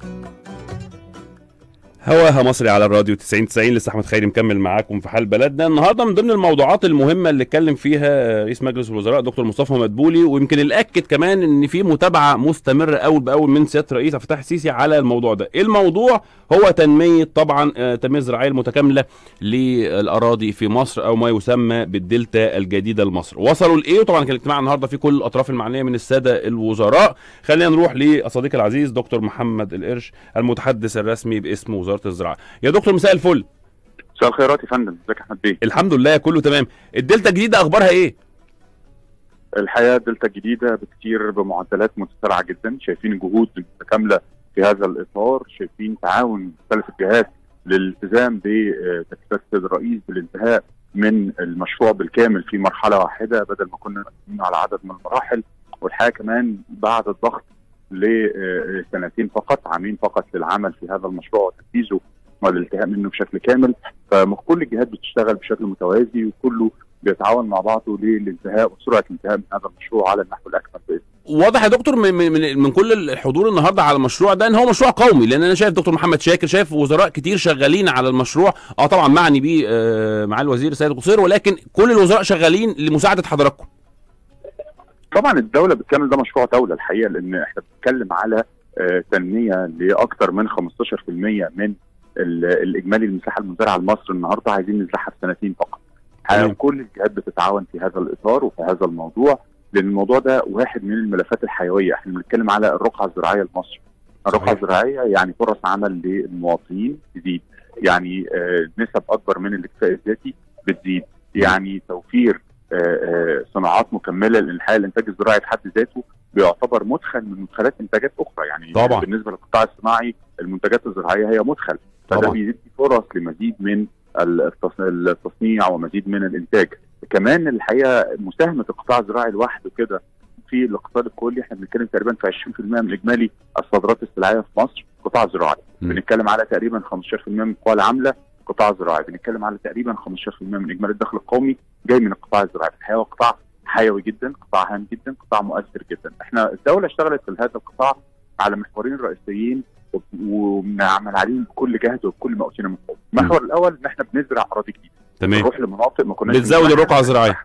هواها مصري على الراديو 90 90 لسه احمد خيري مكمل معاكم في حال بلدنا النهارده من ضمن الموضوعات المهمه اللي اتكلم فيها رئيس مجلس الوزراء دكتور مصطفى مدبولي ويمكن اللي اكد كمان ان في متابعه مستمره اول باول من سياده الرئيس عبد الفتاح السيسي على الموضوع ده الموضوع هو تنميه طبعا آه، التنميه الزراعيه المتكامله للاراضي في مصر او ما يسمى بالدلتا الجديده لمصر وصلوا لايه وطبعا كان الاجتماع النهارده في كل الاطراف المعنيه من الساده الوزراء خلينا نروح لصديقي العزيز دكتور محمد القرش المتحدث الرسمي باسم وزاره الزراعه يا دكتور مساء الفل مساء الخيرات يا فندم ازيك يا احمد بيه الحمد لله كله تمام الدلتا الجديده اخبارها ايه الحياه دلتا الجديده بتسير بمعدلات متسارعه جدا شايفين جهود متكامله في هذا الاطار شايفين تعاون مختلف الجهات للالتزام بتكليفات السيد الرئيس بالانتهاء من المشروع بالكامل في مرحله واحده بدل ما كنا مقسمين على عدد من المراحل والحقيقه كمان بعد الضغط لسنتين فقط عامين فقط للعمل في هذا المشروع وتنفيذه والانتهاء منه بشكل كامل فكل الجهات بتشتغل بشكل متوازي وكله بيتعاون مع بعضه للانتهاء وسرعه الانتهاء من هذا المشروع على النحو الاكمل باذن واضح يا دكتور من, من, من كل الحضور النهارده على المشروع ده ان هو مشروع قومي لان انا شايف دكتور محمد شاكر شايف وزراء كتير شغالين على المشروع اه طبعا معني بيه آه مع الوزير سيد قصير ولكن كل الوزراء شغالين لمساعده حضراتكم طبعا الدوله بالكامل ده مشروع دوله الحقيقه لان احنا بنتكلم على آه تنميه لاكثر من 15% من الاجمالي المساحه المزرعه لمصر النهارده عايزين نزرعها في سنتين فقط. تمام. كل الجهات بتتعاون في هذا الاطار وفي هذا الموضوع لان الموضوع ده واحد من الملفات الحيويه احنا بنتكلم على الرقعه الزراعيه لمصر. الرقعه صحيح. الزراعيه يعني فرص عمل للمواطنين تزيد يعني آه نسب اكبر من الاكتفاء الذاتي بتزيد يعني توفير آه آه صناعات مكمله للحياه الانتاج الزراعي في حد ذاته بيعتبر مدخل من مدخلات انتاجات اخرى يعني طبعا. بالنسبه للقطاع الصناعي المنتجات الزراعيه هي مدخل فده طبعا. بيدي فرص لمزيد من التص- التصنيع ومزيد من الانتاج كمان الحقيقه مساهمه القطاع الزراعي لوحده كده في الاقتصاد الكلي احنا بنتكلم تقريبا في 20% من اجمالي الصادرات السلعيه في مصر قطاع زراعي مم. بنتكلم على تقريبا 15% من القوى العامله قطاع زراعي بنتكلم على تقريبا 15% من اجمالي الدخل القومي جاي من القطاع الزراعي الحقيقه هو قطاع حيوي جدا قطاع هام جدا قطاع مؤثر جدا احنا الدوله اشتغلت في هذا القطاع على محورين رئيسيين وبنعمل عليهم بكل جهد وبكل ما اوتينا من قوه المحور الاول ان احنا بنزرع اراضي جديده تمام نروح لمناطق ما كناش بتزود بنزرعها. الرقعه الزراعيه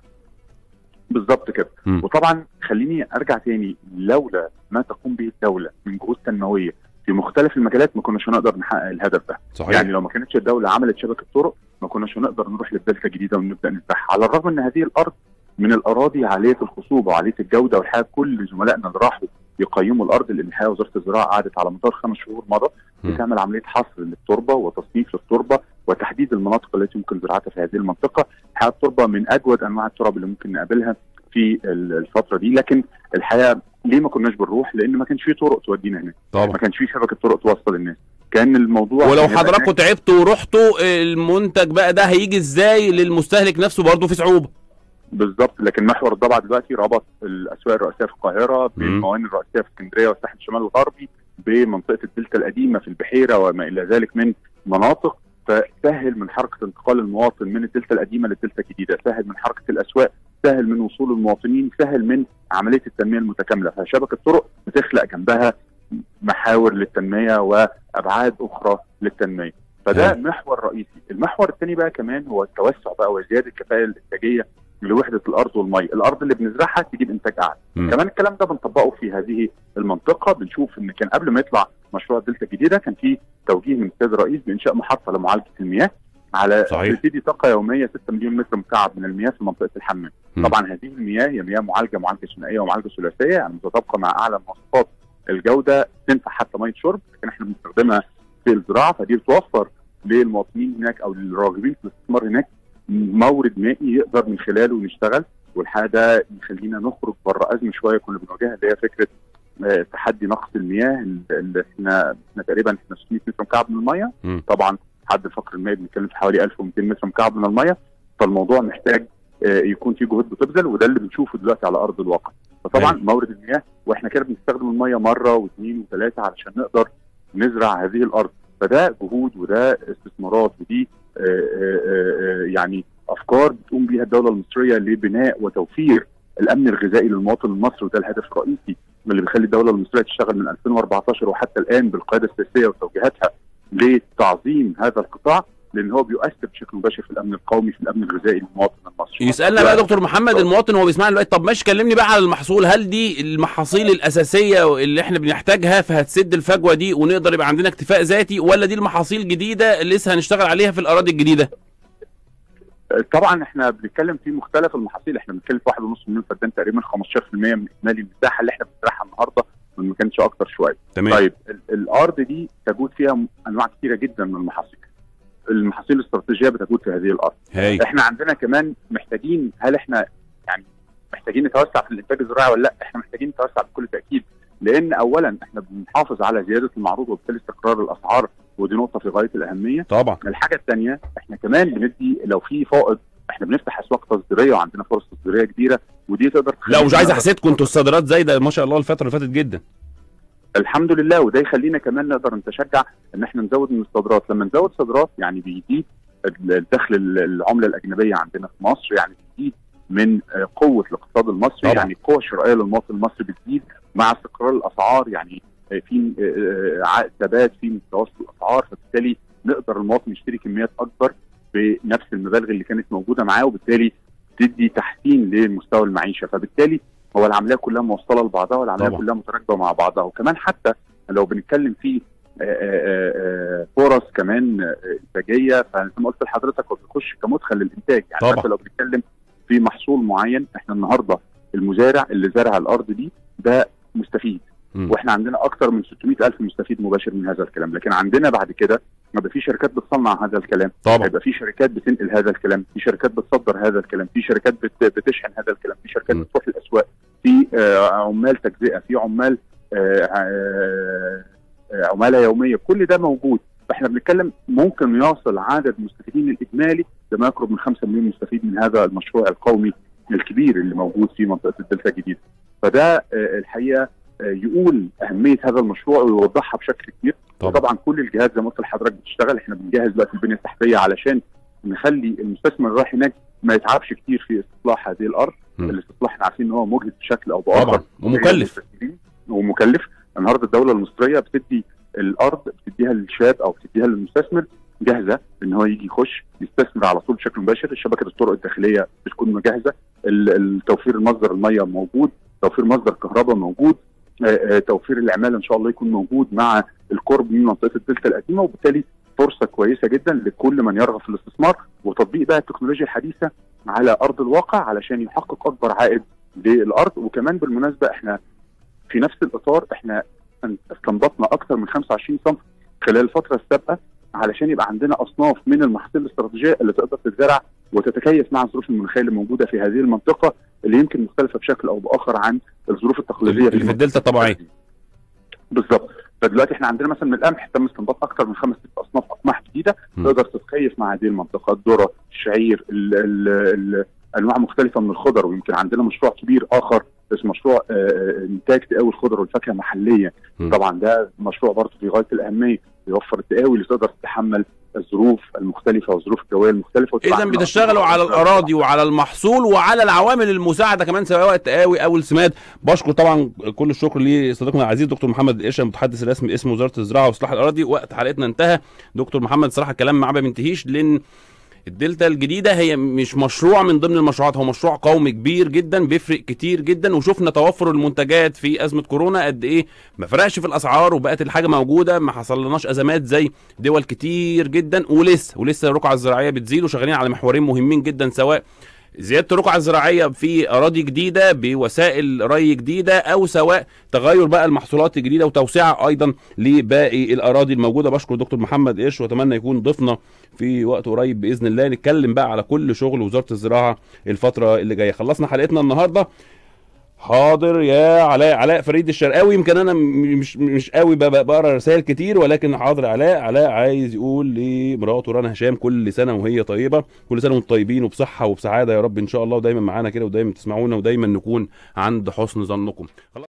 بالظبط كده مم. وطبعا خليني ارجع تاني لولا ما تقوم به الدوله من جهود تنمويه في مختلف المجالات ما كناش هنقدر نحقق الهدف ده صحيح يعني لو ما كانتش الدوله عملت شبكه طرق ما كناش هنقدر نروح للدلتا الجديده ونبدا نزرعها على الرغم ان هذه الارض من الاراضي عاليه الخصوبه وعاليه الجوده والحقيقه كل زملائنا اللي راحوا يقيموا الارض لان الحقيقه وزاره الزراعه قعدت على مدار خمس شهور مضى مم. بتعمل عمليه حصر للتربه وتصنيف للتربه وتحديد المناطق التي يمكن زراعتها في هذه المنطقه الحقيقه التربه من اجود انواع التراب اللي ممكن نقابلها في ال- الفتره دي لكن الحقيقه ليه ما كناش بنروح؟ لان ما كانش في طرق تودينا هناك، طبعا ما كانش في شبكه طرق توصل الناس. كان الموضوع ولو هيبقى حضراتكم هناك- تعبتوا ورحتوا المنتج بقى ده هيجي ازاي للمستهلك نفسه برضه في صعوبه بالظبط لكن محور الضبع دلوقتي ربط الاسواق الرئيسيه في القاهره مم. بالموانئ الرئيسيه في اسكندريه والساحل الشمالي الغربي بمنطقه الدلتا القديمه في البحيره وما الى ذلك من مناطق فسهل من حركه انتقال المواطن من الدلتا القديمه للدلتا الجديده، سهل من حركه الاسواق، سهل من وصول المواطنين، سهل من عمليه التنميه المتكامله، فشبكه طرق بتخلق جنبها محاور للتنميه وابعاد اخرى للتنميه. فده مم. محور رئيسي، المحور الثاني بقى كمان هو التوسع بقى وزياده الكفاءه الانتاجيه لوحده الارض والمي، الارض اللي بنزرعها تجيب انتاج اعلى. مم. كمان الكلام ده بنطبقه في هذه المنطقه بنشوف ان كان قبل ما يطلع مشروع الدلتا الجديده كان في توجيه من السيد الرئيس بانشاء محطه لمعالجه المياه على صحيح. تبتدي طاقه يوميه 6 مليون متر مكعب من المياه في منطقه الحمام. مم. طبعا هذه المياه هي مياه معالجه معالجه ثنائيه ومعالجه ثلاثيه يعني متطابقه مع اعلى مواصفات الجوده تنفع حتى ميه شرب لكن احنا بنستخدمها في الزراعه فدي بتوفر للمواطنين هناك او للراغبين في الاستثمار هناك مورد مائي يقدر من خلاله نشتغل والحقيقه ده يخلينا نخرج بره ازمه شويه كنا بنواجهها اللي هي فكره آه، تحدي نقص المياه اللي احنا احنا تقريبا احنا 600 متر مكعب من الميه مم. طبعا حد الفقر المائي بنتكلم في حوالي 1200 متر مكعب من الميه فالموضوع محتاج آه، يكون في جهود بتبذل وده اللي بنشوفه دلوقتي على ارض الواقع فطبعا أيوة. مورد المياه واحنا كده بنستخدم الميه مره واثنين وثلاثه علشان نقدر نزرع هذه الارض فده جهود وده استثمارات ودي آه، آه، آه، يعني افكار بتقوم بيها الدوله المصريه لبناء وتوفير الامن الغذائي للمواطن المصري وده الهدف الرئيسي اللي بيخلي الدوله المصريه تشتغل من 2014 وحتى الان بالقياده السياسيه وتوجيهاتها لتعظيم هذا القطاع لان هو بيؤثر بشكل مباشر في الامن القومي في الامن الغذائي للمواطن المصري يسالنا بقى دكتور محمد المواطن وهو بيسمعنا دلوقتي طب ماشي كلمني بقى على المحصول هل دي المحاصيل الاساسيه اللي احنا بنحتاجها فهتسد الفجوه دي ونقدر يبقى عندنا اكتفاء ذاتي ولا دي المحاصيل جديده اللي لسه هنشتغل عليها في الاراضي الجديده طبعا احنا بنتكلم في مختلف المحاصيل احنا بنتكلم في 1.5 مليون فدان تقريبا 15% من اجمالي المساحه اللي احنا بنزرعها النهارده ما كانش اكتر شويه تمام طيب ال- الارض دي تجود فيها م- انواع كثيره جدا من المحاصيل المحاصيل الاستراتيجيه بتجود في هذه الارض هاي احنا عندنا كمان محتاجين هل احنا يعني محتاجين نتوسع في الانتاج الزراعي ولا لا احنا محتاجين نتوسع بكل تاكيد لان اولا احنا بنحافظ على زياده المعروض وبالتالي استقرار الاسعار ودي نقطه في غايه الاهميه طبعا الحاجه الثانيه احنا كمان بندي لو في فائض احنا بنفتح اسواق تصديريه وعندنا فرص تصديريه كبيره ودي تقدر لا ومش عايز تخلينا- احسدكم انتوا الصادرات زايده ما شاء الله الفتره اللي فاتت جدا الحمد لله وده يخلينا كمان نقدر نتشجع ان احنا نزود من الصادرات لما نزود صادرات يعني بيزيد الدخل العمله الاجنبيه عندنا في مصر يعني بيزيد من آه، قوه الاقتصاد المصري طبعا. يعني القوه الشرائيه للمواطن المصري بتزيد مع استقرار الاسعار يعني آه، في آه، آه، ثبات في متوسط الاسعار فبالتالي نقدر المواطن يشتري كميات اكبر بنفس المبالغ اللي كانت موجوده معاه وبالتالي تدي تحسين لمستوى المعيشه فبالتالي هو العمليه كلها موصله لبعضها والعمليه طبعا. كلها متراكبه مع بعضها وكمان حتى لو بنتكلم في آه، آه، آه، فرص كمان آه، انتاجيه فزي ما قلت لحضرتك هو بيخش كمدخل للانتاج يعني طبعا. حتى لو بنتكلم في محصول معين احنا النهارده المزارع اللي زرع الارض دي ده مستفيد مم. واحنا عندنا اكثر من 600 الف مستفيد مباشر من هذا الكلام لكن عندنا بعد كده هيبقى في شركات بتصنع هذا الكلام طبعا هيبقى في شركات بتنقل هذا الكلام في شركات بتصدر هذا الكلام في شركات بت بتشحن هذا الكلام في شركات م. بتروح الاسواق في آه عمال تجزئه في عمال آه آه آه عماله يوميه كل ده موجود فاحنا بنتكلم ممكن يصل عدد المستفيدين الاجمالي لما يقرب من 5 مليون مستفيد من هذا المشروع القومي الكبير اللي موجود في منطقه الدلتا الجديده فده آه الحقيقه آه يقول اهميه هذا المشروع ويوضحها بشكل كبير طبعا. وطبعا كل الجهات زي ما قلت لحضرتك بتشتغل احنا بنجهز دلوقتي البنيه التحتيه علشان نخلي المستثمر اللي رايح هناك ما يتعبش كتير في استصلاح هذه الارض م. الاستصلاح احنا عارفين ان هو مجهد بشكل او باخر طبعا ومكلف ومكلف النهارده الدوله المصريه بتدي الارض بتديها للشاب او بتديها للمستثمر جاهزه ان هو يجي يخش يستثمر على طول بشكل مباشر شبكه الطرق الداخليه بتكون مجهزه ال- التوفير المصدر الميه موجود توفير مصدر كهرباء موجود آه، آه، توفير العماله ان شاء الله يكون موجود مع القرب من منطقه الدلتا القديمه وبالتالي فرصه كويسه جدا لكل من يرغب في الاستثمار وتطبيق بقى التكنولوجيا الحديثه على ارض الواقع علشان يحقق اكبر عائد للارض وكمان بالمناسبه احنا في نفس الاطار احنا استنبطنا اكثر من 25 صنف خلال الفتره السابقه علشان يبقى عندنا اصناف من المحاصيل الاستراتيجيه اللي تقدر تتزرع وتتكيف مع الظروف المناخيه اللي موجوده في هذه المنطقه اللي يمكن مختلفه بشكل او باخر عن الظروف التقليديه اللي في الدلتا الطبيعيه بالظبط فدلوقتي احنا عندنا مثلا من القمح تم استنباط اكثر من خمس ست اصناف اقماح جديده م. تقدر تتكيف مع هذه المنطقه الذره الشعير ال ال ال انواع مختلفه من الخضر ويمكن عندنا مشروع كبير اخر اسمه مشروع آه، انتاج تقاوي الخضر والفاكهه محليه م. طبعا ده مشروع برضه في غايه الاهميه بيوفر التقاوي اللي تقدر تتحمل الظروف المختلفه والظروف الجويه المختلفه وتبقى اذا عندنا بتشتغلوا على الاراضي وعلى المحصول وعلى العوامل المساعده كمان سواء التقاوي او السماد بشكر طبعا كل الشكر لصديقنا العزيز دكتور محمد القشه المتحدث الرسمي اسم وزاره الزراعه واصلاح الاراضي وقت حلقتنا انتهى دكتور محمد صراحه الكلام معاه ما بينتهيش لان الدلتا الجديده هي مش مشروع من ضمن المشروعات هو مشروع قومي كبير جدا بيفرق كتير جدا وشفنا توفر المنتجات في ازمه كورونا قد ايه ما فرقش في الاسعار وبقت الحاجه موجوده ما حصلناش ازمات زي دول كتير جدا ولسه ولسه الرقعه الزراعيه بتزيد وشغالين على محورين مهمين جدا سواء زياده الرقعه الزراعيه في اراضي جديده بوسائل ري جديده او سواء تغير بقى المحصولات الجديده وتوسعه ايضا لباقي الاراضي الموجوده بشكر دكتور محمد قش واتمنى يكون ضيفنا في وقت قريب باذن الله نتكلم بقى على كل شغل وزاره الزراعه الفتره اللي جايه خلصنا حلقتنا النهارده حاضر يا علاء علاء فريد الشرقاوي يمكن انا م- مش مش قوي ب- ب- بقرا رسائل كتير ولكن حاضر علاء علاء عايز يقول لمراته رنا هشام كل سنه وهي طيبه كل سنه وانتم طيبين وبصحه وبسعاده يا رب ان شاء الله ودايما معانا كده ودايما تسمعونا ودايما نكون عند حسن ظنكم